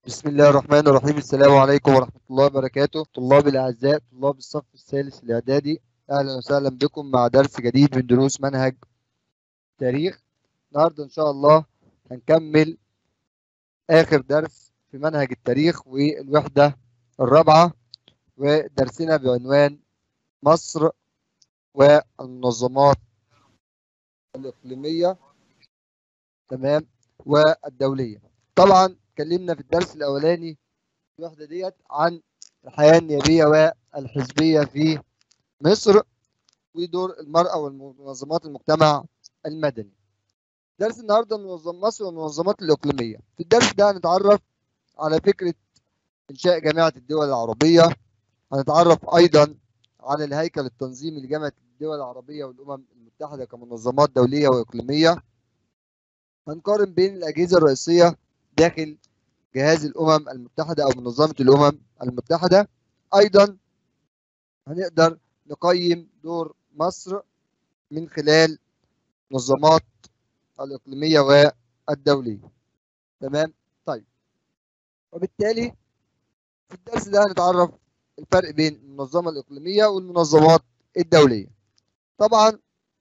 بسم الله الرحمن الرحيم السلام عليكم ورحمة الله وبركاته طلاب الأعزاء طلاب الصف الثالث الإعدادي أهلا وسهلا بكم مع درس جديد من دروس منهج تاريخ النهاردة إن شاء الله هنكمل آخر درس في منهج التاريخ والوحدة الرابعة ودرسنا بعنوان مصر والمنظمات الإقليمية تمام والدولية طبعا اتكلمنا في الدرس الاولاني الوحده ديت عن الحياه النيابيه والحزبيه في مصر ودور المراه والمنظمات المجتمع المدني درس النهارده منظم مصر والمنظمات الاقليميه في الدرس ده هنتعرف على فكره انشاء جامعه الدول العربيه هنتعرف ايضا على الهيكل التنظيمي لجامعه الدول العربيه والامم المتحده كمنظمات دوليه واقليميه هنقارن بين الاجهزه الرئيسيه داخل جهاز الامم المتحده او منظمه الامم المتحده ايضا هنقدر نقيم دور مصر من خلال منظمات الاقليميه والدوليه تمام طيب وبالتالي في الدرس ده هنتعرف الفرق بين المنظمه الاقليميه والمنظمات الدوليه طبعا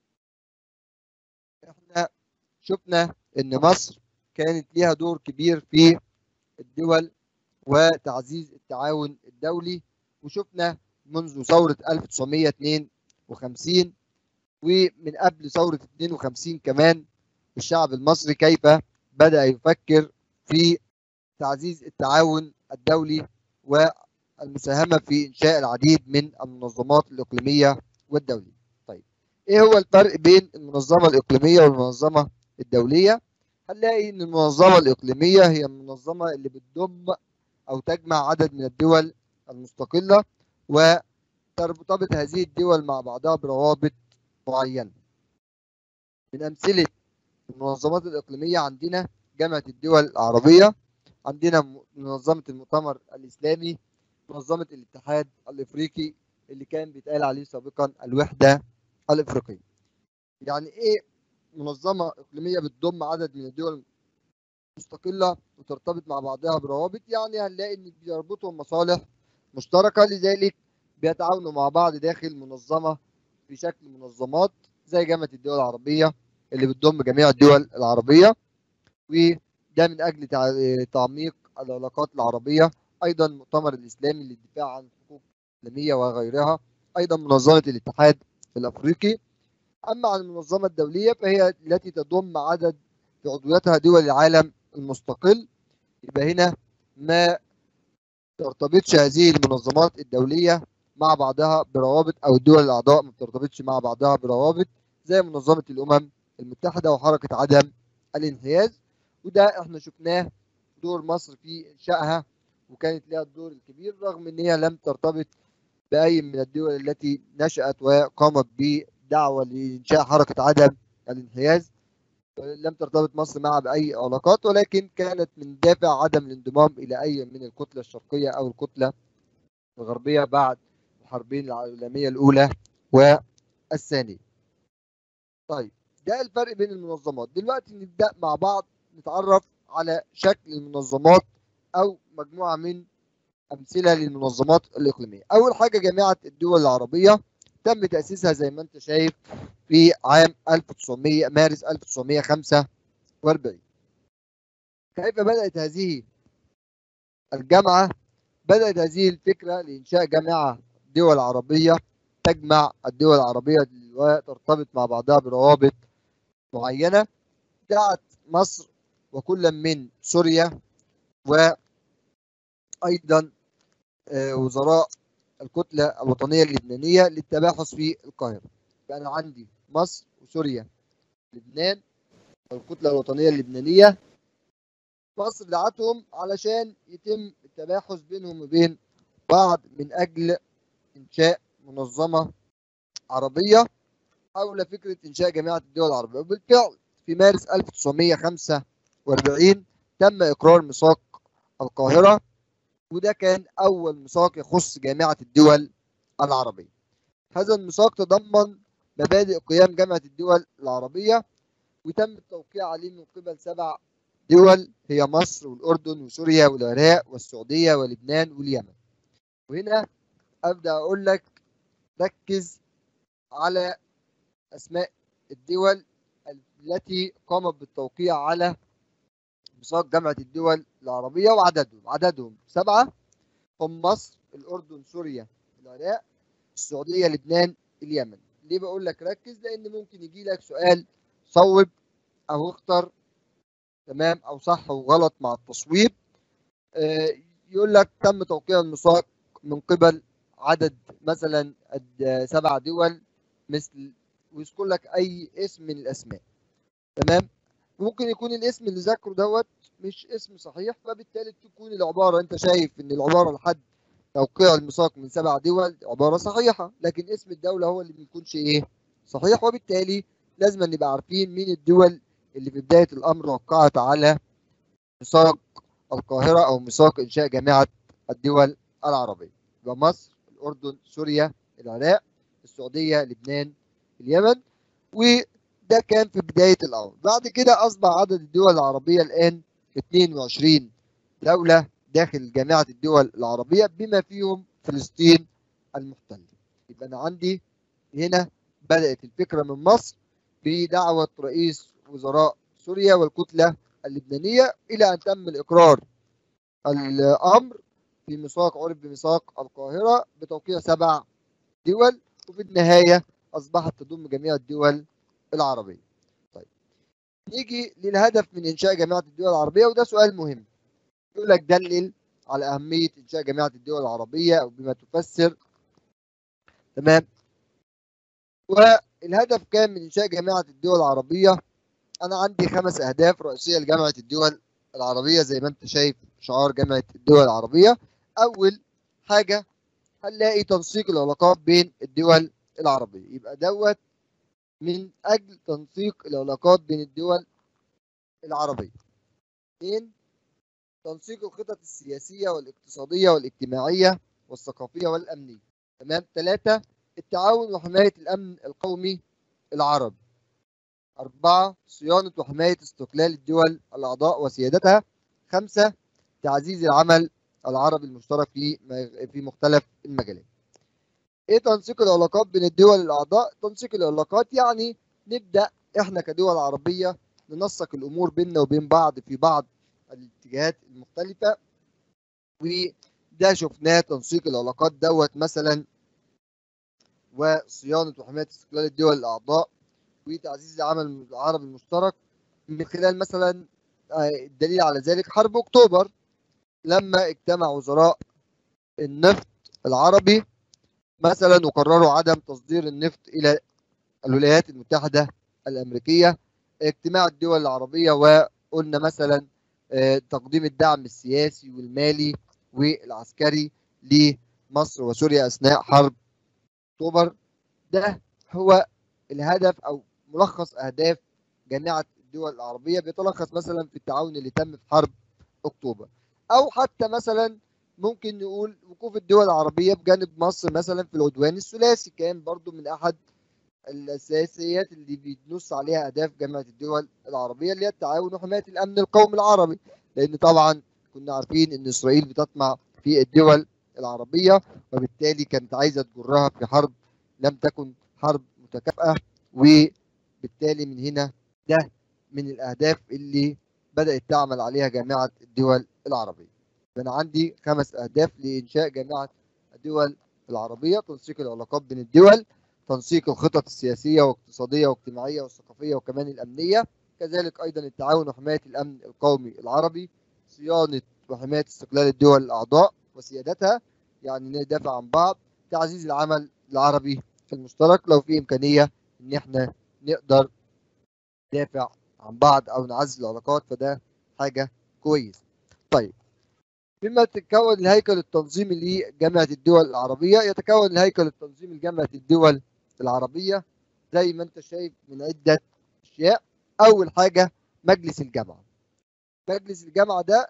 احنا شفنا ان مصر كانت ليها دور كبير في الدول وتعزيز التعاون الدولي وشفنا منذ ثورة 1952 ومن قبل ثورة 52 كمان الشعب المصري كيف بدأ يفكر في تعزيز التعاون الدولي والمساهمة في إنشاء العديد من المنظمات الإقليمية والدولية طيب إيه هو الفرق بين المنظمة الإقليمية والمنظمة الدولية؟ هنلاقي ان المنظمه الاقليميه هي المنظمه اللي بتضم او تجمع عدد من الدول المستقله وترتبط هذه الدول مع بعضها بروابط معينه من امثله المنظمات الاقليميه عندنا جامعه الدول العربيه عندنا منظمه المؤتمر الاسلامي منظمه الاتحاد الافريقي اللي كان بيتقال عليه سابقا الوحده الافريقيه يعني ايه منظمة إقليمية بتضم عدد من الدول مستقلة وترتبط مع بعضها بروابط يعني هنلاقي إن بيربطهم مصالح مشتركة لذلك بيتعاونوا مع بعض داخل منظمة في شكل منظمات زي جامعة الدول العربية اللي بتضم جميع الدول العربية وده من أجل تعميق العلاقات العربية أيضا المؤتمر الإسلامي للدفاع عن الحقوق الإسلامية وغيرها أيضا منظمة الاتحاد الأفريقي أما عن المنظمة الدولية فهي التي تضم عدد في عضويتها دول العالم المستقل يبقى هنا ما ترتبطش هذه المنظمات الدولية مع بعضها بروابط أو الدول الأعضاء ما بترتبطش مع بعضها بروابط زي منظمة الأمم المتحدة وحركة عدم الانحياز وده احنا شفناه دور مصر في إنشائها وكانت لها الدور الكبير رغم ان هي لم ترتبط بأي من الدول التي نشأت وقامت ب دعوة لإنشاء حركة عدم الانحياز لم ترتبط مصر معها بأي علاقات ولكن كانت من دافع عدم الانضمام إلى أي من الكتلة الشرقية أو الكتلة الغربية بعد الحربين العالمية الأولى والثانية طيب ده الفرق بين المنظمات دلوقتي نبدأ مع بعض نتعرف على شكل المنظمات أو مجموعة من أمثلة للمنظمات الإقليمية أول حاجة جامعة الدول العربية تم تأسيسها زي ما أنت شايف في عام 1900 مارس 1945 كيف بدأت هذه الجامعة؟ بدأت هذه الفكرة لإنشاء جامعة دول عربية تجمع الدول العربية وترتبط مع بعضها بروابط معينة دعت مصر وكل من سوريا وأيضا وزراء الكتلة الوطنية اللبنانية للتباحث في القاهرة فأنا عندي مصر وسوريا لبنان الكتلة الوطنية اللبنانية مصر دعتهم علشان يتم التباحث بينهم وبين بعض من أجل إنشاء منظمة عربية حول فكرة إنشاء جامعة الدول العربية وبالفعل في مارس 1940 تم إقرار ميثاق القاهرة وده كان أول ميثاق يخص جامعة الدول العربية. هذا الميثاق تضمن مبادئ قيام جامعة الدول العربية وتم التوقيع عليه من قبل سبع دول هي مصر والأردن وسوريا والعراق والسعودية ولبنان واليمن وهنا أبدأ أقول لك ركز على أسماء الدول التي قامت بالتوقيع على ميثاق جامعة الدول العربية وعددهم عددهم سبعة هم مصر الأردن سوريا العراق السعودية لبنان اليمن ليه بقول لك ركز لأن ممكن يجي لك سؤال صوب أو اختر تمام أو صح وغلط مع التصويب آه، يقول لك تم توقيع الميثاق من قبل عدد مثلا قد سبع دول مثل ويذكر لك اي اسم من الاسماء تمام ممكن يكون الاسم اللي ذاكره دوت مش اسم صحيح فبالتالي تكون العباره انت شايف ان العباره لحد توقيع الميثاق من سبع دول عباره صحيحه لكن اسم الدوله هو اللي ما بيكونش ايه صحيح وبالتالي لازم نبقى عارفين مين الدول اللي في بدايه الامر وقعت على ميثاق القاهره او ميثاق انشاء جامعه الدول العربيه يبقى مصر الاردن سوريا العراق السعوديه لبنان اليمن وده كان في بدايه الامر بعد كده اصبح عدد الدول العربيه الان 22 دوله داخل جامعه الدول العربيه بما فيهم فلسطين المحتله يبقى انا عندي هنا بدات الفكره من مصر بدعوه رئيس وزراء سوريا والكتله اللبنانيه الى ان تم الاقرار الامر في ميثاق عرف بميثاق القاهرة بتوقيع سبع دول وفي النهاية أصبحت تضم جميع الدول العربية طيب نيجي للهدف من إنشاء جامعة الدول العربية وده سؤال مهم يقول لك دلل على أهمية إنشاء جامعة الدول العربية أو بما تفسر تمام والهدف كان من إنشاء جامعة الدول العربية أنا عندي خمس أهداف رئيسية لجامعة الدول العربية زي ما أنت شايف شعار جامعة الدول العربية أول حاجة هنلاقي تنسيق العلاقات بين الدول العربية يبقى دوت من أجل تنسيق العلاقات بين الدول العربية اثنين تنسيق الخطط السياسية والاقتصادية والاجتماعية والثقافية والأمنية تمام ثلاثة التعاون وحماية الأمن القومي العربي أربعة صيانة وحماية استقلال الدول الأعضاء وسيادتها خمسة تعزيز العمل العربي المشترك في في مختلف المجالات. ايه تنسيق العلاقات بين الدول الاعضاء؟ تنسيق العلاقات يعني نبدا احنا كدول عربيه ننسق الامور بيننا وبين بعض في بعض الاتجاهات المختلفه وده شفناه تنسيق العلاقات دوت مثلا وصيانه وحمايه استقلال الدول الاعضاء وتعزيز العمل العربي المشترك من خلال مثلا الدليل على ذلك حرب اكتوبر لما اجتمع وزراء النفط العربي مثلا وقرروا عدم تصدير النفط الى الولايات المتحده الامريكيه اجتماع الدول العربيه وقلنا مثلا تقديم الدعم السياسي والمالي والعسكري لمصر وسوريا اثناء حرب اكتوبر ده هو الهدف او ملخص اهداف جامعه الدول العربيه بيتلخص مثلا في التعاون اللي تم في حرب اكتوبر او حتى مثلا ممكن نقول وقوف الدول العربيه بجانب مصر مثلا في العدوان الثلاثي كان برضو من احد الاساسيات اللي بينص عليها اهداف جامعه الدول العربيه اللي هي التعاون وحمايه الامن القومي العربي لان طبعا كنا عارفين ان اسرائيل بتطمع في الدول العربيه وبالتالي كانت عايزه تجرها في حرب لم تكن حرب متكافئه وبالتالي من هنا ده من الاهداف اللي بدات تعمل عليها جامعه الدول العربيه. انا عندي خمس اهداف لانشاء جامعه الدول العربيه تنسيق العلاقات بين الدول تنسيق الخطط السياسيه واقتصاديه واجتماعيه والثقافيه وكمان الامنيه كذلك ايضا التعاون وحمايه الامن القومي العربي صيانه وحمايه استقلال الدول الاعضاء وسيادتها يعني ندافع عن بعض تعزيز العمل العربي المشترك لو في امكانيه ان احنا نقدر ندافع عن بعض او نعزز العلاقات فده حاجه كويسه طيب مما تتكون الهيكل التنظيمي لجامعه الدول العربيه يتكون الهيكل التنظيمي لجامعه الدول العربيه زي ما انت شايف من عده اشياء اول حاجه مجلس الجامعه مجلس الجامعه ده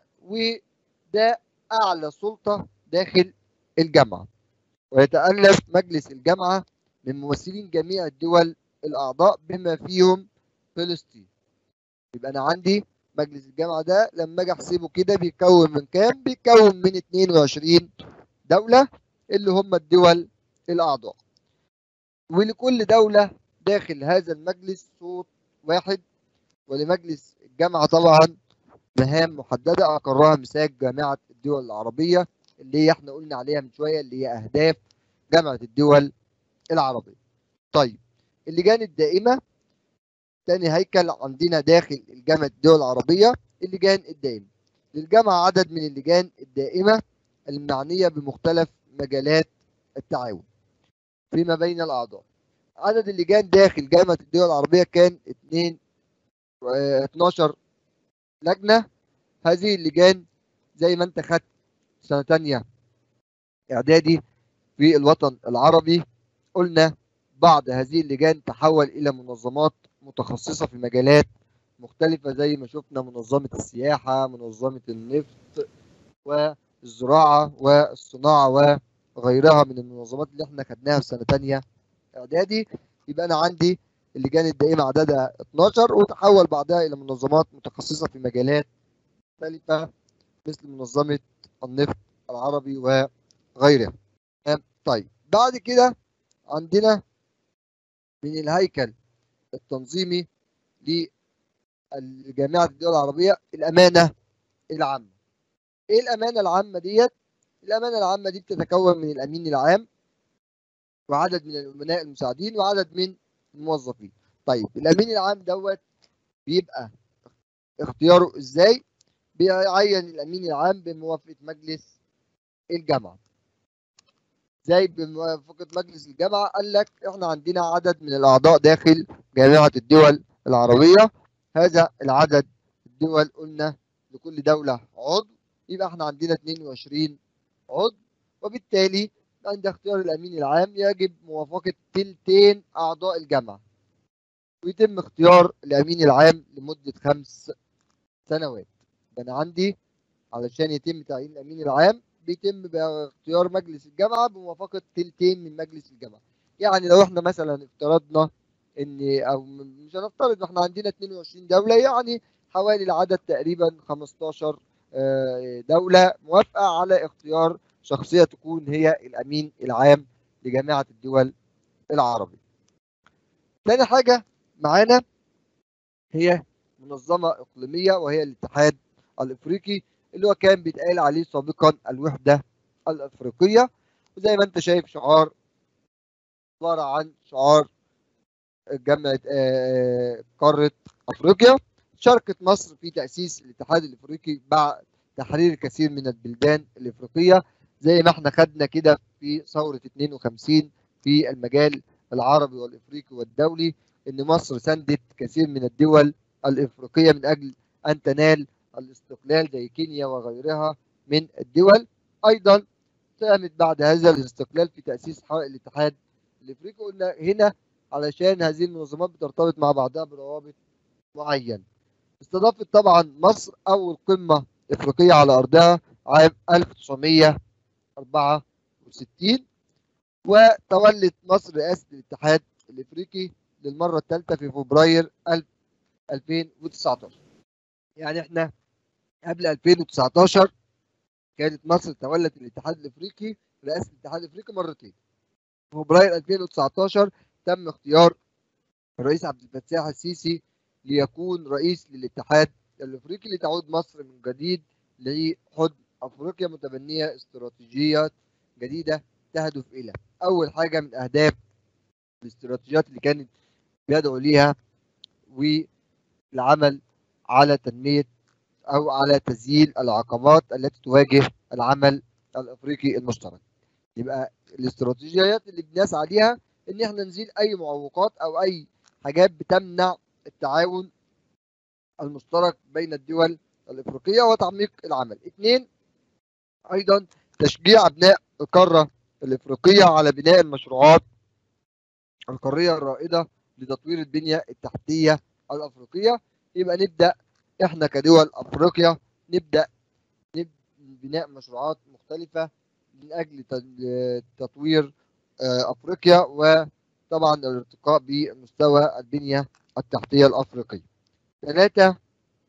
وده اعلى سلطه داخل الجامعه ويتالف مجلس الجامعه من ممثلين جميع الدول الاعضاء بما فيهم فلسطين يبقى انا عندي مجلس الجامعة ده لما اجي احسبه كده بيتكون من كام؟ بيتكون من 22 دولة اللي هم الدول الأعضاء. ولكل دولة داخل هذا المجلس صوت واحد ولمجلس الجامعة طبعا مهام محددة أقرها مساك جامعة الدول العربية اللي هي احنا قلنا عليها من شوية اللي هي أهداف جامعة الدول العربية. طيب اللجان الدائمة تاني هيكل عندنا داخل الجامعة الدول العربية اللجان الدائمة. للجامعة عدد من اللجان الدائمة المعنية بمختلف مجالات التعاون فيما بين الأعضاء. عدد اللجان داخل جامعة الدول العربية كان 2 12 لجنة هذه اللجان زي ما انت خدت سنة تانية إعدادي في الوطن العربي قلنا بعض هذه اللجان تحول إلى منظمات متخصصة في مجالات مختلفة زي ما شفنا منظمة السياحة منظمة النفط والزراعة والصناعة وغيرها من المنظمات اللي احنا خدناها في سنة تانية إعدادي يبقى أنا عندي اللجان الدائمة عددها 12 وتحول بعدها إلى منظمات متخصصة في مجالات مختلفة مثل منظمة النفط العربي وغيرها طيب بعد كده عندنا من الهيكل التنظيمي لجامعة الدول العربية الأمانة العامة إيه الأمانة العامة ديت؟ الأمانة العامة دي بتتكون من الأمين العام وعدد من الأمناء المساعدين وعدد من الموظفين طيب الأمين العام دوت بيبقى اختياره إزاي؟ بيعين الأمين العام بموافقة مجلس الجامعة زي بموافقة مجلس الجامعة قال لك احنا عندنا عدد من الأعضاء داخل جامعة الدول العربية هذا العدد الدول قلنا لكل دولة عضو يبقى احنا عندنا 22 عضو وبالتالي عند اختيار الأمين العام يجب موافقة تلتين أعضاء الجامعة ويتم اختيار الأمين العام لمدة خمس سنوات أنا عندي علشان يتم تعيين الأمين العام بيتم باختيار مجلس الجامعه بموافقه تلتين من مجلس الجامعه يعني لو احنا مثلا افترضنا ان او مش هنفترض احنا عندنا 22 دوله يعني حوالي العدد تقريبا 15 دوله موافقه على اختيار شخصيه تكون هي الامين العام لجامعه الدول العربيه. ثاني حاجه معانا هي منظمه اقليميه وهي الاتحاد الافريقي اللي هو كان بيتقال عليه سابقا الوحدة الأفريقية وزي ما أنت شايف شعار عبارة عن شعار جامعة قارة أفريقيا شاركت مصر في تأسيس الاتحاد الأفريقي بعد تحرير كثير من البلدان الأفريقية زي ما احنا خدنا كده في ثورة 52 في المجال العربي والإفريقي والدولي إن مصر سندت كثير من الدول الإفريقية من أجل أن تنال الاستقلال زي كينيا وغيرها من الدول ايضا ساهمت بعد هذا الاستقلال في تاسيس الاتحاد الافريقي قلنا هنا علشان هذه المنظمات بترتبط مع بعضها بروابط معين استضافت طبعا مصر اول قمه افريقيه على ارضها عام 1964 وتولت مصر رئاسه الاتحاد الافريقي للمره الثالثه في فبراير 2019 يعني احنا قبل 2019 كانت مصر تولت الاتحاد الافريقي رئاسه الاتحاد الافريقي مرتين. في فبراير 2019 تم اختيار الرئيس عبد الفتاح السيسي ليكون رئيس للاتحاد الافريقي لتعود مصر من جديد لحضن افريقيا متبنيه استراتيجيات جديده تهدف الى اول حاجه من اهداف الاستراتيجيات اللي كانت بيدعو ليها والعمل على تنميه او على تسجيل العقبات التي تواجه العمل الافريقي المشترك. يبقى الاستراتيجيات اللي بنسعى ليها ان احنا نزيل اي معوقات او اي حاجات بتمنع التعاون المشترك بين الدول الافريقيه وتعميق العمل. اثنين ايضا تشجيع ابناء القاره الافريقيه على بناء المشروعات القاريه الرائده لتطوير البنيه التحتيه الافريقيه يبقى نبدا احنا كدول افريقيا نبدا بناء مشروعات مختلفه من اجل تطوير افريقيا وطبعا الارتقاء بمستوى البنيه التحتيه الافريقيه. ثلاثه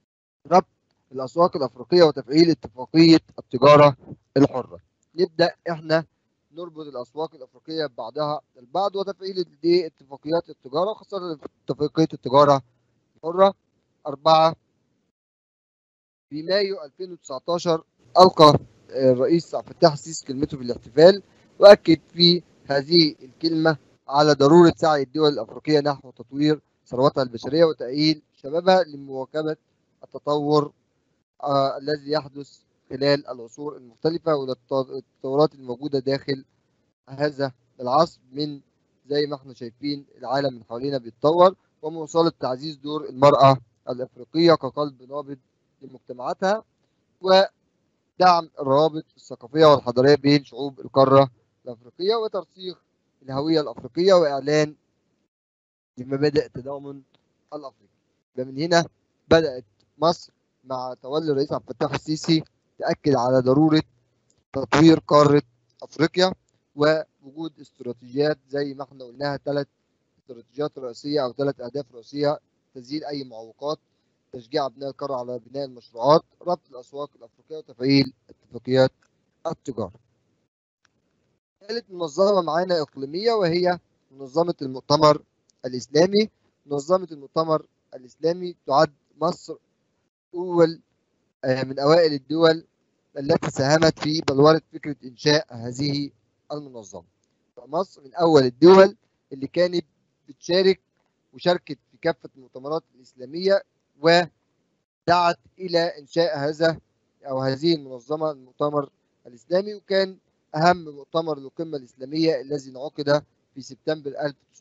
ربط الأسواق الأفريقية وتفعيل اتفاقية التجارة الحرة نبدأ إحنا نربط الأسواق الأفريقية ببعضها البعض وتفعيل دي اتفاقيات التجارة وخاصة اتفاقية التجارة الحرة أربعة في مايو 2019 ألقى الرئيس عبد الفتاح السيسي كلمته في الاحتفال وأكد في هذه الكلمة على ضرورة سعي الدول الأفريقية نحو تطوير ثروتها البشرية وتأهيل شبابها لمواكبة التطور آه الذي يحدث خلال العصور المختلفة والتطورات الموجودة داخل هذا العصر من زي ما احنا شايفين العالم من حوالينا بيتطور ومواصلة تعزيز دور المرأة الأفريقية كقلب نابض لمجتمعاتها ودعم الروابط الثقافية والحضارية بين شعوب القارة الأفريقية وترسيخ الهوية الأفريقية وإعلان لمبادئ التضامن الأفريقي فمن هنا بدأت مصر مع تولي الرئيس عبد الفتاح السيسي تأكد على ضرورة تطوير قارة أفريقيا ووجود استراتيجيات زي ما احنا قلناها ثلاث استراتيجيات رئيسية أو ثلاث أهداف رئيسية تسجيل أي معوقات تشجيع أبناء القارة على بناء المشروعات ربط الأسواق الأفريقية وتفعيل اتفاقيات التجارة ثالث منظمة معانا إقليمية وهي منظمة المؤتمر الإسلامي منظمة المؤتمر الإسلامي تعد مصر أول من أوائل الدول التي ساهمت في بلورة فكرة إنشاء هذه المنظمة مصر من أول الدول اللي كانت بتشارك وشاركت في كافة المؤتمرات الإسلامية ودعت إلى إنشاء هذا أو هذه المنظمة المؤتمر الإسلامي وكان أهم مؤتمر للقمة الإسلامية الذي انعقد في سبتمبر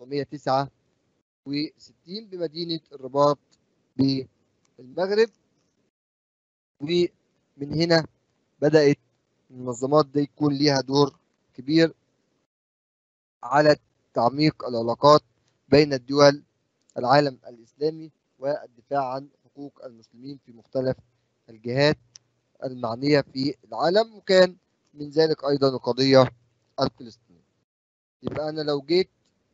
1969 بمدينة الرباط بالمغرب ومن هنا بدأت المنظمات دي يكون ليها دور كبير على تعميق العلاقات بين الدول العالم الإسلامي والدفاع عن حقوق المسلمين في مختلف الجهات المعنية في العالم وكان من ذلك أيضا القضية الفلسطينية يبقى أنا لو جيت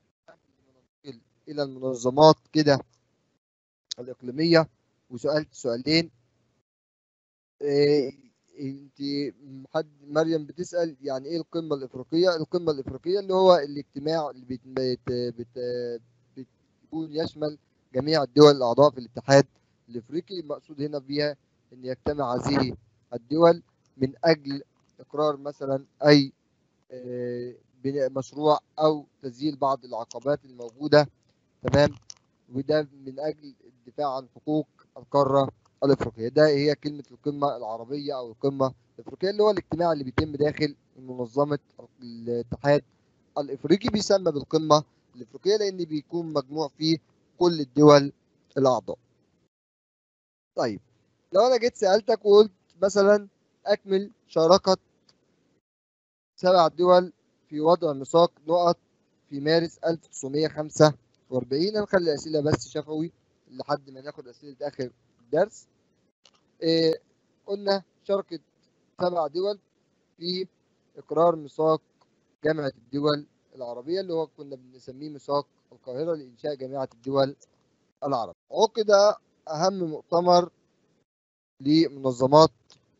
إلى المنظمات كده الإقليمية وسألت سؤالين إيه انت حد مريم بتسال يعني ايه القمه الافريقيه القمه الافريقيه اللي هو الاجتماع اللي بت بت بت بتكون يشمل جميع الدول الاعضاء في الاتحاد الافريقي المقصود هنا بيها ان يجتمع هذه الدول من اجل اقرار مثلا اي بناء مشروع او تسجيل بعض العقبات الموجوده تمام وده من اجل الدفاع عن حقوق القاره الافريقيه ده هي كلمه القمه العربيه او القمه الافريقيه اللي هو الاجتماع اللي بيتم داخل منظمه الاتحاد الافريقي بيسمى بالقمه الافريقيه لان بيكون مجموع فيه كل الدول الاعضاء طيب لو انا جيت سالتك وقلت مثلا اكمل شراكه سبع دول في وضع ميثاق نقط في مارس 1945 هنخلي الاسئله بس شفوي لحد ما ناخد اسئله اخر الدرس إيه قلنا شاركت سبع دول في اقرار ميثاق جامعه الدول العربيه اللي هو كنا بنسميه ميثاق القاهره لانشاء جامعه الدول العربيه عقد اهم مؤتمر لمنظمات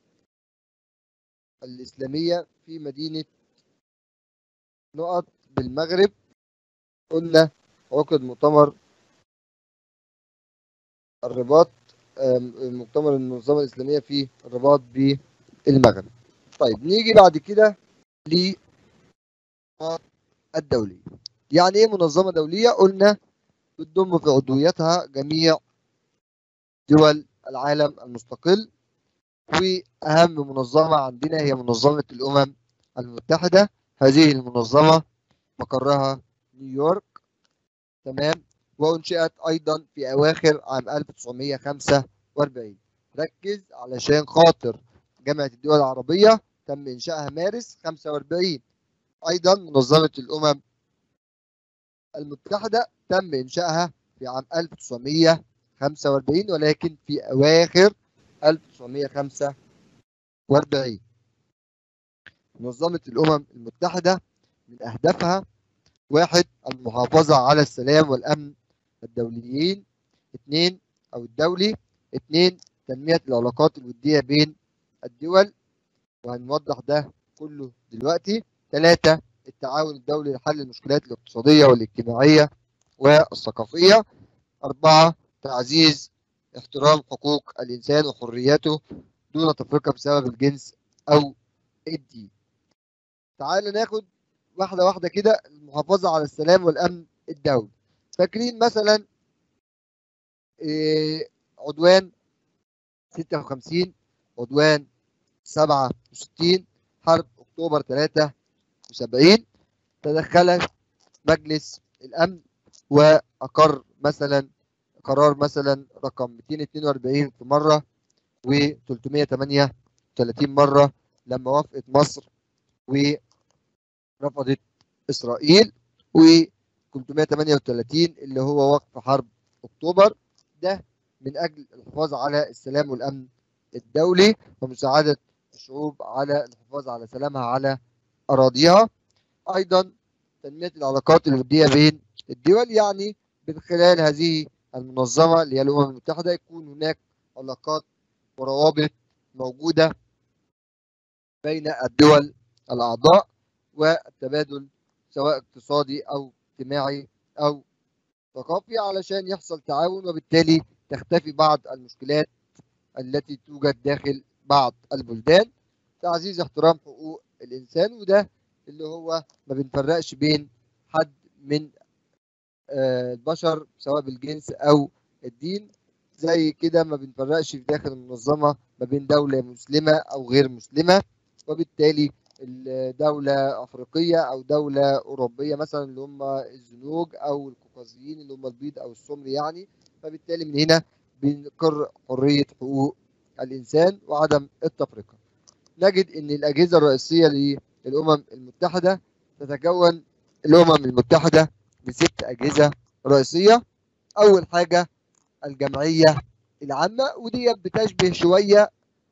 الاسلاميه في مدينه نقط بالمغرب قلنا عقد مؤتمر الرباط مؤتمر المنظمه الاسلاميه في الرباط بالمغرب طيب نيجي بعد كده ل الدوليه يعني ايه منظمه دوليه قلنا بتضم في عضويتها جميع دول العالم المستقل واهم منظمه عندنا هي منظمه الامم المتحده هذه المنظمه مقرها نيويورك تمام وانشئت ايضا في اواخر عام 1945 ركز علشان خاطر جامعه الدول العربيه تم انشائها مارس 45 ايضا منظمه الامم المتحده تم انشائها في عام 1945 ولكن في اواخر 1945 منظمه الامم المتحده من اهدافها واحد المحافظه على السلام والامن الدوليين اثنين او الدولي اثنين تنمية العلاقات الودية بين الدول وهنوضح ده كله دلوقتي ثلاثة التعاون الدولي لحل المشكلات الاقتصادية والاجتماعية والثقافية أربعة تعزيز احترام حقوق الإنسان وحرياته دون تفرقة بسبب الجنس أو الدين تعال ناخد واحدة واحدة كده المحافظة على السلام والأمن الدولي فاكرين مثلا إيه عدوان 56 عدوان 67 حرب أكتوبر 73 تدخلت مجلس الأمن وأقر مثلا قرار مثلا رقم 242 في مرة و 338 مرة لما وافقت مصر ورفضت إسرائيل و 338 اللي هو وقف حرب أكتوبر ده من أجل الحفاظ على السلام والأمن الدولي ومساعدة الشعوب على الحفاظ على سلامها على أراضيها أيضا تنمية العلاقات الودية بين الدول يعني من خلال هذه المنظمة اللي هي الأمم المتحدة يكون هناك علاقات وروابط موجودة بين الدول الأعضاء والتبادل سواء اقتصادي أو اجتماعي أو ثقافي علشان يحصل تعاون وبالتالي تختفي بعض المشكلات التي توجد داخل بعض البلدان تعزيز احترام حقوق الإنسان وده اللي هو ما بنفرقش بين حد من البشر سواء بالجنس أو الدين زي كده ما بنفرقش في داخل المنظمة ما بين دولة مسلمة أو غير مسلمة وبالتالي الدولة أفريقية أو دولة أوروبية مثلا اللي هم الزنوج أو القوقازيين اللي هم البيض أو السمر يعني فبالتالي من هنا بنقر حرية حقوق الإنسان وعدم التفرقة نجد أن الأجهزة الرئيسية للأمم المتحدة تتكون الأمم المتحدة بست أجهزة رئيسية أول حاجة الجمعية العامة ودي بتشبه شوية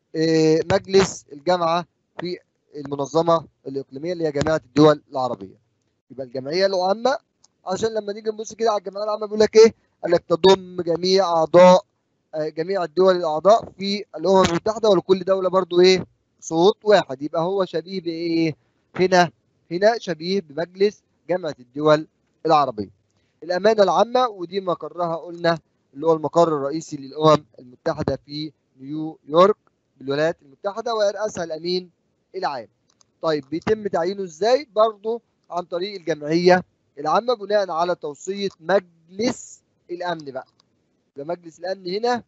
مجلس الجامعة في المنظمة الإقليمية اللي هي جامعة الدول العربية يبقى الجمعية العامة عشان لما نيجي نبص كده على الجمعية العامة بيقول لك إيه؟ قال لك تضم جميع أعضاء جميع الدول الأعضاء في الأمم المتحدة ولكل دولة برضو إيه؟ صوت واحد يبقى هو شبيه بإيه؟ هنا هنا شبيه بمجلس جامعة الدول العربية. الأمانة العامة ودي مقرها قلنا اللي هو المقر الرئيسي للأمم المتحدة في نيويورك بالولايات المتحدة ويرأسها الأمين العام. طيب بيتم تعيينه ازاي؟ برضه عن طريق الجمعية العامة بناء على توصية مجلس الأمن بقى. يبقى مجلس الأمن هنا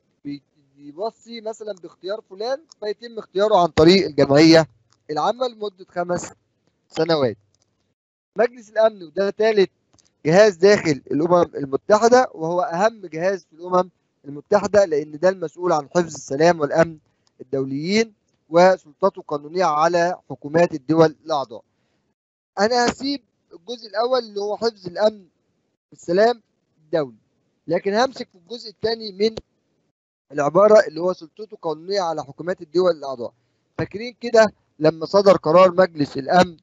بيوصي مثلا باختيار فلان فيتم اختياره عن طريق الجمعية العامة لمدة خمس سنوات. مجلس الأمن وده ثالث جهاز داخل الأمم المتحدة وهو أهم جهاز في الأمم المتحدة لأن ده المسؤول عن حفظ السلام والأمن الدوليين وسلطته قانونية على حكومات الدول الأعضاء. أنا هسيب الجزء الأول اللي هو حفظ الأمن والسلام الدولي لكن همسك في الجزء الثاني من العبارة اللي هو سلطته قانونية على حكومات الدول الأعضاء. فاكرين كده لما صدر قرار مجلس الأمن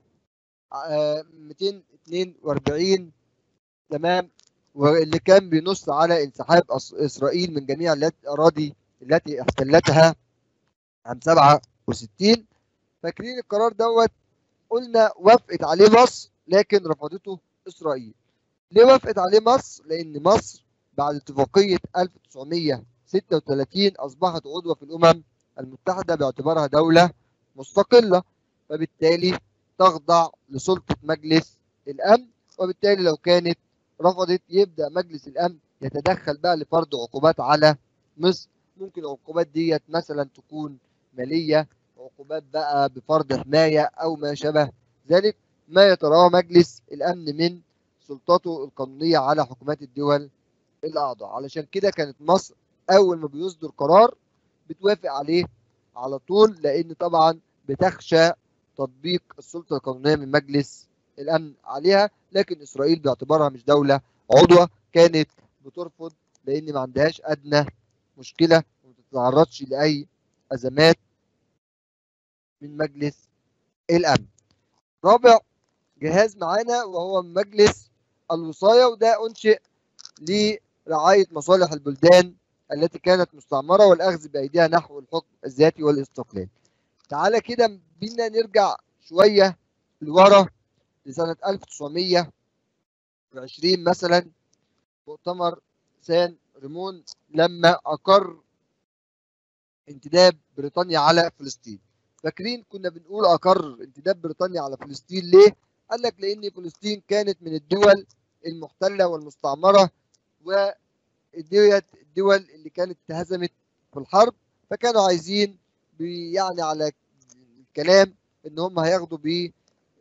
242 تمام واللي كان بينص على انسحاب اسرائيل من جميع الاراضي التي احتلتها عام 67 فاكرين القرار دوت قلنا وافقت عليه مصر لكن رفضته اسرائيل ليه وافقت عليه مصر لان مصر بعد اتفاقيه 1936 اصبحت عضوه في الامم المتحده باعتبارها دوله مستقله فبالتالي تخضع لسلطة مجلس الأمن وبالتالي لو كانت رفضت يبدأ مجلس الأمن يتدخل بقى لفرض عقوبات على مصر ممكن العقوبات ديت مثلا تكون مالية عقوبات بقى بفرض حماية أو ما شابه ذلك ما يتراه مجلس الأمن من سلطته القانونية على حكومات الدول الأعضاء علشان كده كانت مصر أول ما بيصدر قرار بتوافق عليه على طول لأن طبعا بتخشى تطبيق السلطة القانونية من مجلس الأمن عليها لكن إسرائيل باعتبارها مش دولة عضوة كانت بترفض لأن ما عندهاش أدنى مشكلة وما تتعرضش لأي أزمات من مجلس الأمن. رابع جهاز معانا وهو مجلس الوصاية وده أنشئ لرعاية مصالح البلدان التي كانت مستعمرة والأخذ بأيديها نحو الحكم الذاتي والاستقلال تعالى كده بينا نرجع شوية لورا لسنة 1920 مثلا مؤتمر سان ريمون لما أقر انتداب بريطانيا على فلسطين فاكرين كنا بنقول أقر انتداب بريطانيا على فلسطين ليه؟ قال لك لأن فلسطين كانت من الدول المحتلة والمستعمرة وديت الدول اللي كانت اتهزمت في الحرب فكانوا عايزين يعني على الكلام ان هم هياخدوا بيد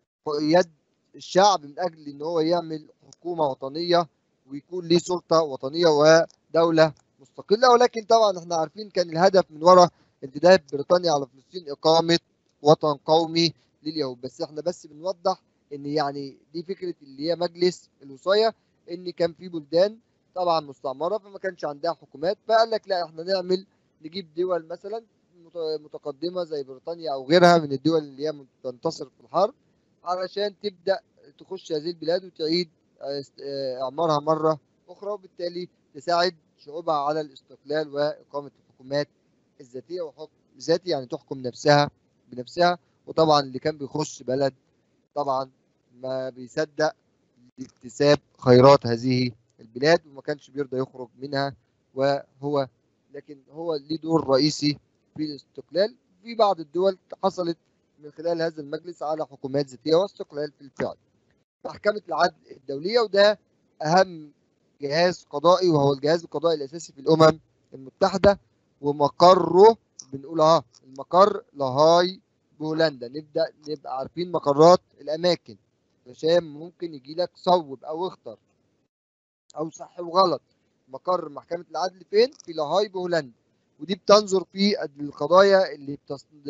الشعب من اجل ان هو يعمل حكومه وطنيه ويكون ليه سلطه وطنيه ودوله مستقله ولكن طبعا احنا عارفين كان الهدف من وراء انتداب بريطانيا على فلسطين اقامه وطن قومي لليهود بس احنا بس بنوضح ان يعني دي فكره اللي هي مجلس الوصايه ان كان في بلدان طبعا مستعمره فما كانش عندها حكومات فقال لك لا احنا نعمل نجيب دول مثلا متقدمه زي بريطانيا او غيرها من الدول اللي هي تنتصر في الحرب علشان تبدا تخش هذه البلاد وتعيد اعمارها مره اخرى وبالتالي تساعد شعوبها على الاستقلال واقامه الحكومات الذاتيه وحكم ذاتي يعني تحكم نفسها بنفسها وطبعا اللي كان بيخش بلد طبعا ما بيصدق لاكتساب خيرات هذه البلاد وما كانش بيرضى يخرج منها وهو لكن هو ليه دور رئيسي في الاستقلال في بعض الدول حصلت من خلال هذا المجلس على حكومات ذاتيه واستقلال في الفعل. محكمه العدل الدوليه وده اهم جهاز قضائي وهو الجهاز القضائي الاساسي في الامم المتحده ومقره بنقول اه المقر لاهاي بهولندا نبدا نبقى عارفين مقرات الاماكن عشان ممكن يجي لك صوب او اختر او صح وغلط مقر محكمه العدل فين في لاهاي بهولندا ودي بتنظر في القضايا اللي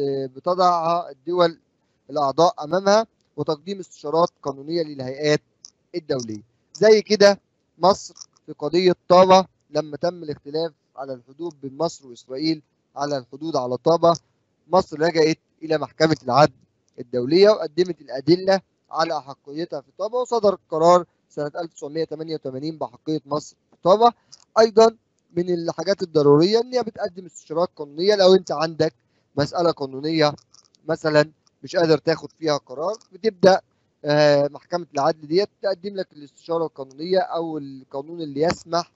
بتضعها الدول الاعضاء امامها وتقديم استشارات قانونيه للهيئات الدوليه زي كده مصر في قضيه طابه لما تم الاختلاف على الحدود بين مصر واسرائيل على الحدود على طابه مصر لجأت الى محكمه العدل الدوليه وقدمت الادله على احقيتها في طابه وصدر قرار سنه 1988 باحقيه مصر في طابه ايضا من الحاجات الضروريه ان هي بتقدم استشارات قانونيه لو انت عندك مساله قانونيه مثلا مش قادر تاخد فيها قرار بتبدا محكمه العدل ديت تقدم لك الاستشاره القانونيه او القانون اللي يسمح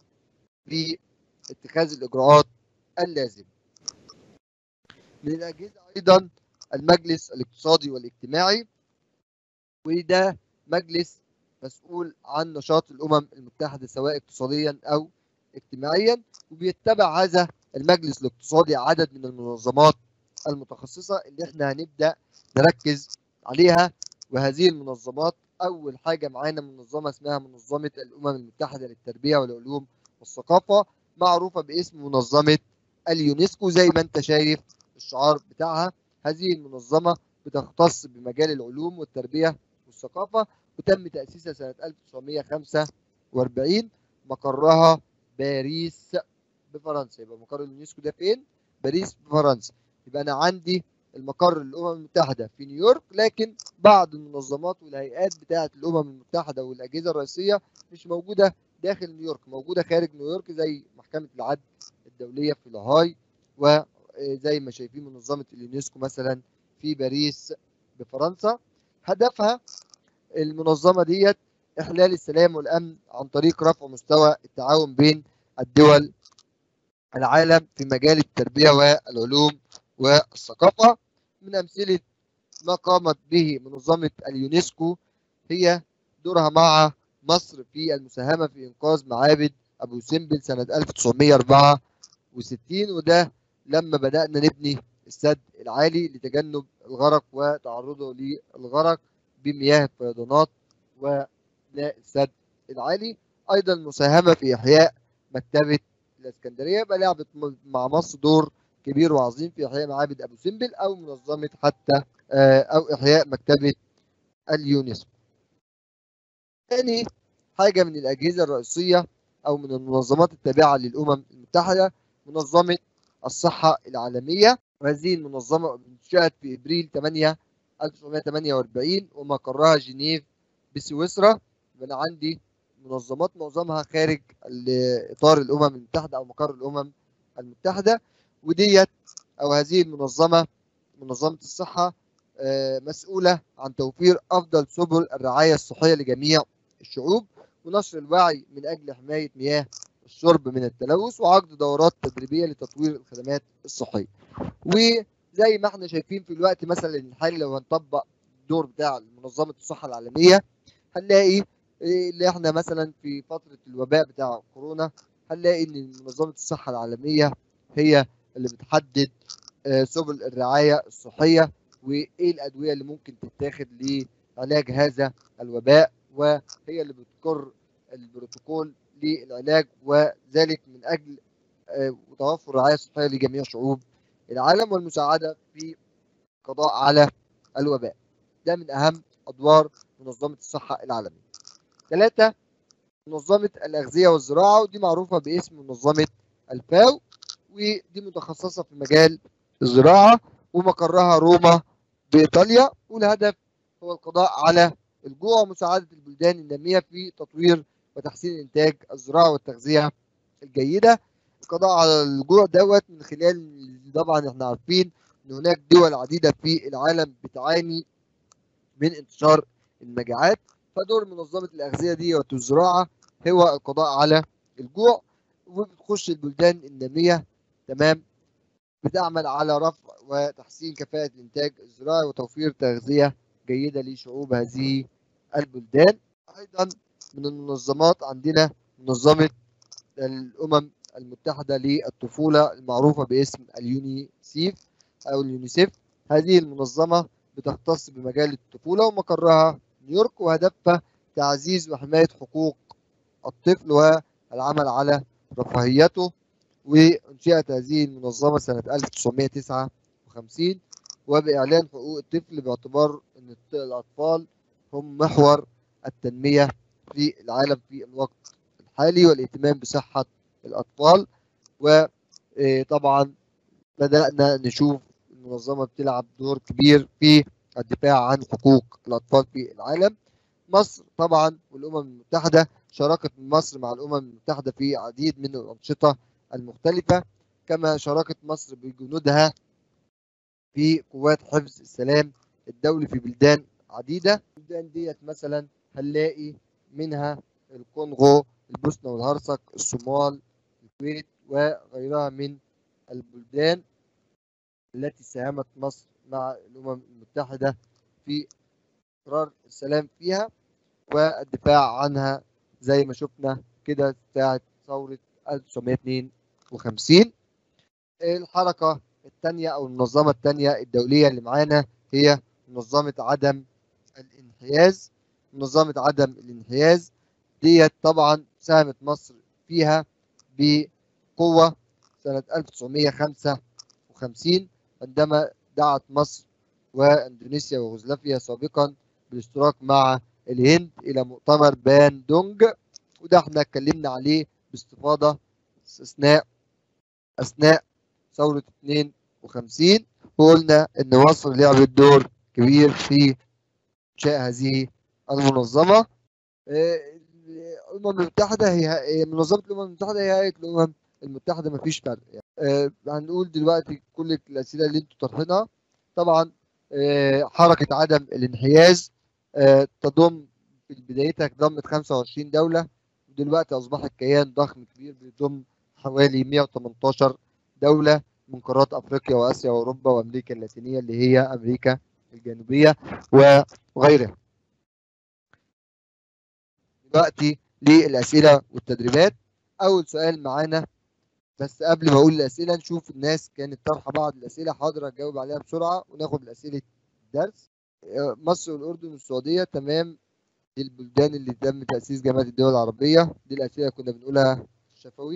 باتخاذ الاجراءات اللازمه. من الاجهزه ايضا المجلس الاقتصادي والاجتماعي وده مجلس مسؤول عن نشاط الامم المتحده سواء اقتصاديا او اجتماعيا وبيتبع هذا المجلس الاقتصادي عدد من المنظمات المتخصصة اللي احنا هنبدأ نركز عليها وهذه المنظمات أول حاجة معانا منظمة اسمها منظمة الأمم المتحدة للتربية والعلوم والثقافة معروفة باسم منظمة اليونسكو زي ما انت شايف الشعار بتاعها هذه المنظمة بتختص بمجال العلوم والتربية والثقافة وتم تأسيسها سنة 1945 مقرها باريس بفرنسا يبقى مقر اليونسكو ده فين؟ باريس بفرنسا يبقى انا عندي المقر الامم المتحده في نيويورك لكن بعض المنظمات والهيئات بتاعه الامم المتحده والاجهزه الرئيسيه مش موجوده داخل نيويورك موجوده خارج نيويورك زي محكمه العدل الدوليه في لاهاي وزي ما شايفين منظمه اليونسكو مثلا في باريس بفرنسا هدفها المنظمه ديت احلال السلام والامن عن طريق رفع مستوى التعاون بين الدول العالم في مجال التربيه والعلوم والثقافه من امثله ما قامت به منظمه اليونسكو هي دورها مع مصر في المساهمه في انقاذ معابد ابو سمبل سنه 1964 وده لما بدانا نبني السد العالي لتجنب الغرق وتعرضه للغرق بمياه الفيضانات و السد العالي ايضا مساهمه في احياء مكتبه الاسكندريه يبقى لعبت مع مصر دور كبير وعظيم في احياء معابد ابو سمبل او منظمه حتى او احياء مكتبه اليونسكو. ثاني حاجه من الاجهزه الرئيسيه او من المنظمات التابعه للامم المتحده منظمه الصحه العالميه وهذه المنظمه انشئت في ابريل 8 1948 ومقرها جنيف بسويسرا انا عندي منظمات معظمها خارج اطار الامم المتحده او مقر الامم المتحدة وديت أو هذه المنظمة منظمة الصحة مسؤولة عن توفير أفضل سبل الرعاية الصحية لجميع الشعوب ونشر الوعي من أجل حماية مياه الشرب من التلوث وعقد دورات تدريبية لتطوير الخدمات الصحية وزي ما احنا شايفين في الوقت مثلا الحالي لو هنطبق الدور بتاع منظمة الصحة العالمية هنلاقي اللي احنا مثلا في فترة الوباء بتاع كورونا هنلاقي ان منظمة الصحة العالمية هي اللي بتحدد سبل الرعاية الصحية وايه الادوية اللي ممكن تتاخد لعلاج هذا الوباء وهي اللي بتقر البروتوكول للعلاج وذلك من اجل توفر رعاية صحية لجميع شعوب العالم والمساعدة في القضاء على الوباء ده من اهم ادوار منظمة الصحة العالمية ثلاثة منظمة الأغذية والزراعة ودي معروفة باسم منظمة الفاو ودي متخصصة في مجال الزراعة ومقرها روما بإيطاليا والهدف هو القضاء على الجوع ومساعدة البلدان النامية في تطوير وتحسين إنتاج الزراعة والتغذية الجيدة القضاء على الجوع دوت من خلال طبعا احنا عارفين ان هناك دول عديدة في العالم بتعاني من انتشار المجاعات فدور منظمة الأغذية دي والزراعة هو القضاء على الجوع وبتخش البلدان النامية تمام بتعمل على رفع وتحسين كفاءة الإنتاج الزراعي وتوفير تغذية جيدة لشعوب هذه البلدان أيضا من المنظمات عندنا منظمة الأمم المتحدة للطفولة المعروفة باسم اليونيسيف أو اليونيسيف هذه المنظمة بتختص بمجال الطفولة ومقرها نيويورك وهدفها تعزيز وحماية حقوق الطفل والعمل على رفاهيته وانشئت هذه المنظمة سنة 1959 وبإعلان حقوق الطفل باعتبار أن الأطفال هم محور التنمية في العالم في الوقت الحالي والاهتمام بصحة الأطفال وطبعا بدأنا نشوف المنظمة بتلعب دور كبير في الدفاع عن حقوق الأطفال في العالم مصر طبعا والأمم المتحدة شاركت مصر مع الأمم المتحدة في عديد من الأنشطة المختلفة كما شاركت مصر بجنودها في قوات حفظ السلام الدولي في بلدان عديدة البلدان ديت مثلا هنلاقي منها الكونغو البوسنة والهرسك الصومال الكويت وغيرها من البلدان التي ساهمت مصر مع الأمم المتحدة في إقرار السلام فيها والدفاع عنها زي ما شفنا كده ساعة ثورة 1952 الحركة الثانية أو المنظمة الثانية الدولية اللي معانا هي منظمة عدم الانحياز منظمة عدم الانحياز ديت طبعا ساهمت مصر فيها بقوة سنة 1955 عندما دعت مصر واندونيسيا ويوغوسلافيا سابقا بالاشتراك مع الهند الى مؤتمر باندونج وده احنا اتكلمنا عليه باستفاضه اثناء اثناء ثوره 52 وقلنا ان مصر لعبت دور كبير في انشاء هذه المنظمه الامم المتحده هي منظمه الامم المتحده هي هيئه الامم المتحده ما فيش فرق يعني. أه هنقول دلوقتي كل الاسئله اللي انتم طرحينها طبعا أه حركه عدم الانحياز أه تضم في بدايتها ضمت 25 دوله ودلوقتي اصبحت كيان ضخم كبير بيضم حوالي 118 دوله من قارات افريقيا واسيا واوروبا وامريكا اللاتينيه اللي هي امريكا الجنوبيه وغيرها دلوقتي للاسئله والتدريبات اول سؤال معانا بس قبل ما اقول الاسئله نشوف الناس كانت طرحه بعض الاسئله حاضر اجاوب عليها بسرعه وناخد الاسئله الدرس مصر والاردن والسعوديه تمام دي البلدان اللي تم تاسيس جامعه الدول العربيه دي الاسئله كنا بنقولها شفوي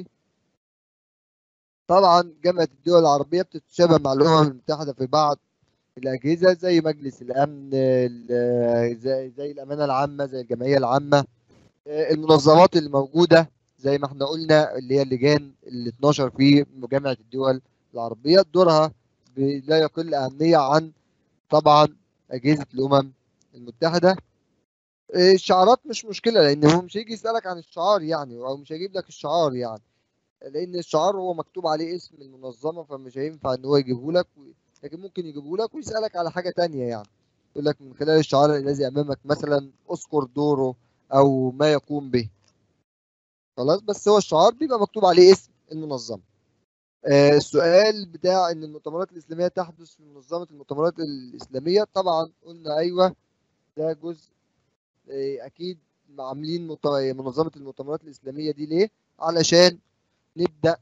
طبعا جامعه الدول العربيه بتتشابه مع الامم المتحده في بعض الاجهزه زي مجلس الامن زي, زي الامانه العامه زي الجمعيه العامه المنظمات اللي موجوده زي ما احنا قلنا اللي هي اللجان ال 12 في جامعه الدول العربيه دورها لا يقل اهميه عن طبعا اجهزه الامم المتحده الشعارات مش مشكله لان هو مش هيجي يسالك عن الشعار يعني او مش هيجيب لك الشعار يعني لان الشعار هو مكتوب عليه اسم المنظمه فمش هينفع ان هو يجيبه لك و... لكن ممكن يجيبه لك ويسالك على حاجه تانية يعني يقول لك من خلال الشعار الذي امامك مثلا اذكر دوره او ما يقوم به خلاص بس هو الشعار بيبقى مكتوب عليه اسم المنظمه آه السؤال بتاع ان المؤتمرات الاسلاميه تحدث في منظمه المؤتمرات الاسلاميه طبعا قلنا ايوه ده جزء آه اكيد عاملين مط- منظمه المؤتمرات الاسلاميه دي ليه علشان نبدا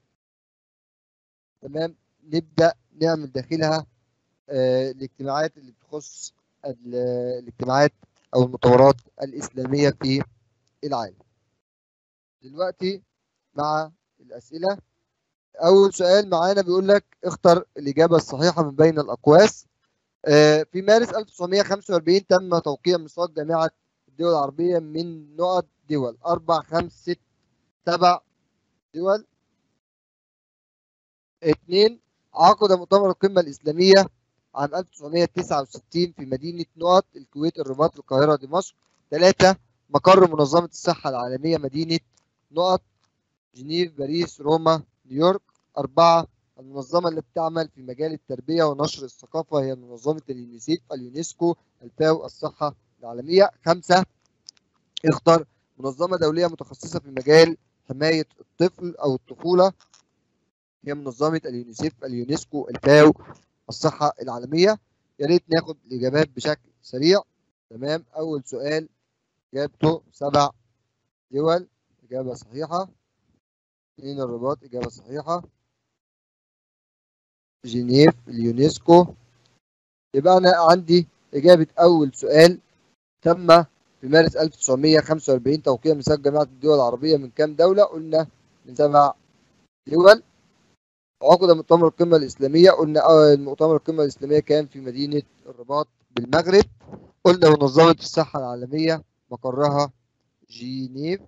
تمام نبدا نعمل داخلها آه الاجتماعات اللي بتخص ال- الاجتماعات او المؤتمرات الاسلاميه في العالم دلوقتي مع الاسئله اول سؤال معانا بيقول لك اختر الاجابه الصحيحه من بين الاقواس آه، في مارس 1945 تم توقيع ميثاق جامعه الدول العربيه من نقط دول اربع خمس ست سبع دول اثنين عقد مؤتمر القمه الاسلاميه عام 1969 في مدينه نقط الكويت الرباط القاهره دمشق ثلاثه مقر منظمه الصحه العالميه مدينه نقط جنيف باريس روما نيويورك أربعة المنظمة التي تعمل في مجال التربية ونشر الثقافة هي منظمة اليونيسيف اليونسكو الفاو الصحة العالمية خمسة اختر منظمة دولية متخصصة في مجال حماية الطفل أو الطفولة هي منظمة اليونيسيف اليونسكو الفاو الصحة العالمية يا ريت ناخد الإجابات بشكل سريع تمام أول سؤال إجابته سبع دول إجابة صحيحة اثنين الرباط إجابة صحيحة جنيف اليونسكو يبقى أنا عندي إجابة أول سؤال تم في مارس 1945 توقيع ميثاق جامعة الدول العربية من كام دولة؟ قلنا من سبع دول عقد مؤتمر القمة الإسلامية قلنا آه، المؤتمر القمة الإسلامية كان في مدينة الرباط بالمغرب قلنا منظمة الصحة العالمية مقرها جنيف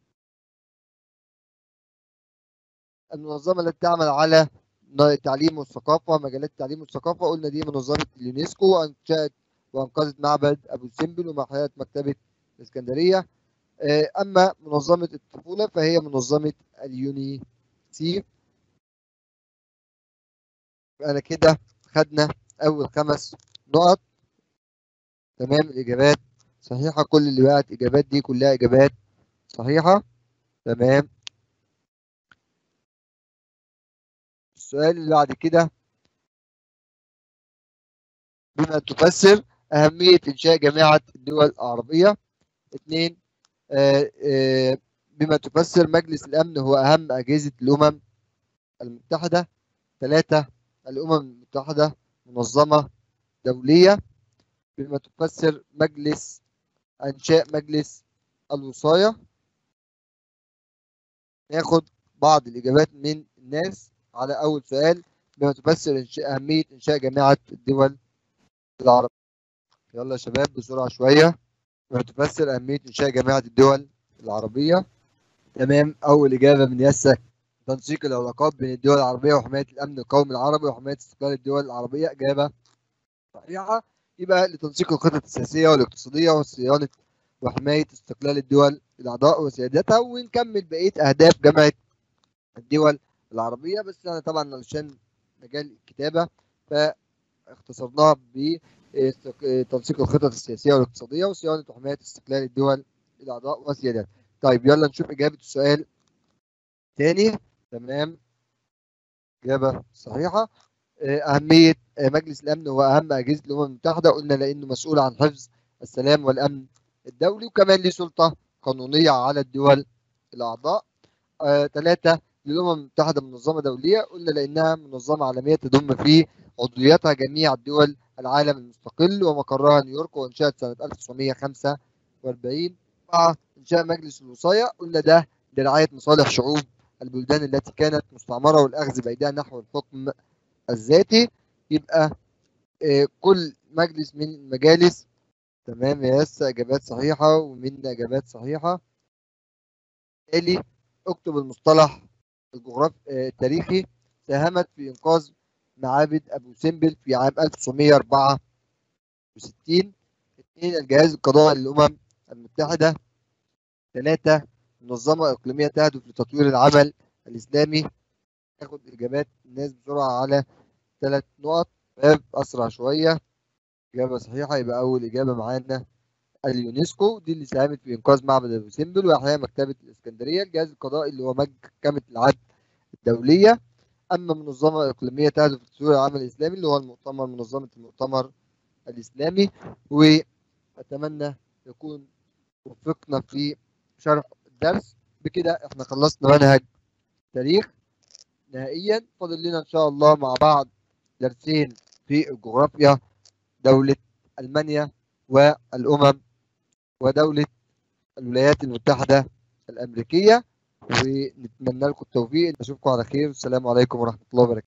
المنظمة التي تعمل على التعليم والثقافة مجالات التعليم والثقافة قلنا دي منظمة اليونسكو وأنشأت وأنقذت معبد أبو سمبل ومحيات مكتبة الإسكندرية آه، أما منظمة الطفولة فهي منظمة اليونيسيف أنا كده خدنا أول خمس نقط تمام الإجابات صحيحة كل اللي بقت إجابات دي كلها إجابات صحيحة تمام السؤال اللي بعد كده بما تفسر أهمية إنشاء جامعة الدول العربية اثنين آه، آه، بما تفسر مجلس الأمن هو أهم أجهزة الأمم المتحدة ثلاثة الأمم المتحدة منظمة دولية بما تفسر مجلس إنشاء مجلس الوصاية ناخد بعض الإجابات من الناس على أول سؤال بما تفسر إنشاء أهمية إنشاء جامعة الدول العربية يلا يا شباب بسرعة شوية بما تفسر أهمية إنشاء جامعة الدول العربية تمام أول إجابة من ياسر تنسيق العلاقات بين الدول العربية وحماية الأمن القومي العربي وحماية استقلال الدول العربية إجابة صحيحة يبقى لتنسيق الخطط السياسية والاقتصادية وصيانة وحماية استقلال الدول الأعضاء وسيادتها ونكمل بقية أهداف جامعة الدول العربية بس أنا طبعا علشان مجال الكتابة فاختصرناها بتنسيق الخطط السياسية والاقتصادية وصيانة وحماية استقلال الدول الأعضاء وسيادتها طيب يلا نشوف إجابة السؤال تاني تمام إجابة صحيحة أهمية مجلس الأمن هو أهم أجهزة الأمم المتحدة قلنا لأنه مسؤول عن حفظ السلام والأمن الدولي وكمان ليه سلطة قانونية على الدول الأعضاء ثلاثة للأمم المتحدة منظمة دولية قلنا لأنها منظمة عالمية تضم في عضويتها جميع دول العالم المستقل ومقرها نيويورك وانشأت سنة 1945 مع إنشاء مجلس الوصاية قلنا ده لرعاية مصالح شعوب البلدان التي كانت مستعمرة والأخذ بأيديها نحو الحكم الذاتي يبقى آه، كل مجلس من المجالس تمام يا يس إجابات صحيحة ومنا إجابات صحيحة بالتالي اكتب المصطلح الجغرافي آه، التاريخي ساهمت في إنقاذ معابد أبو سمبل في عام 1964 اثنين الجهاز القضائي للأمم المتحدة ثلاثة منظمة إقليمية تهدف لتطوير العمل الإسلامي ناخد إجابات الناس بسرعة على ثلاث نقط باب أسرع شوية إجابة صحيحة يبقى أول إجابة معانا اليونسكو دي اللي ساهمت في إنقاذ معبد أبو سمبل وإحياء مكتبة الإسكندرية الجهاز القضائي اللي هو محكمة العدل الدولية أما منظمة إقليمية تهدف لتسويق العمل الإسلامي اللي هو المؤتمر منظمة المؤتمر الإسلامي وأتمنى يكون وفقنا في شرح الدرس بكده احنا خلصنا منهج تاريخ نهائيا فاضل لنا ان شاء الله مع بعض درسين في الجغرافيا دولة ألمانيا والأمم ودولة الولايات المتحدة الأمريكية ونتمنى لكم التوفيق أشوفكم على خير والسلام عليكم ورحمة الله وبركاته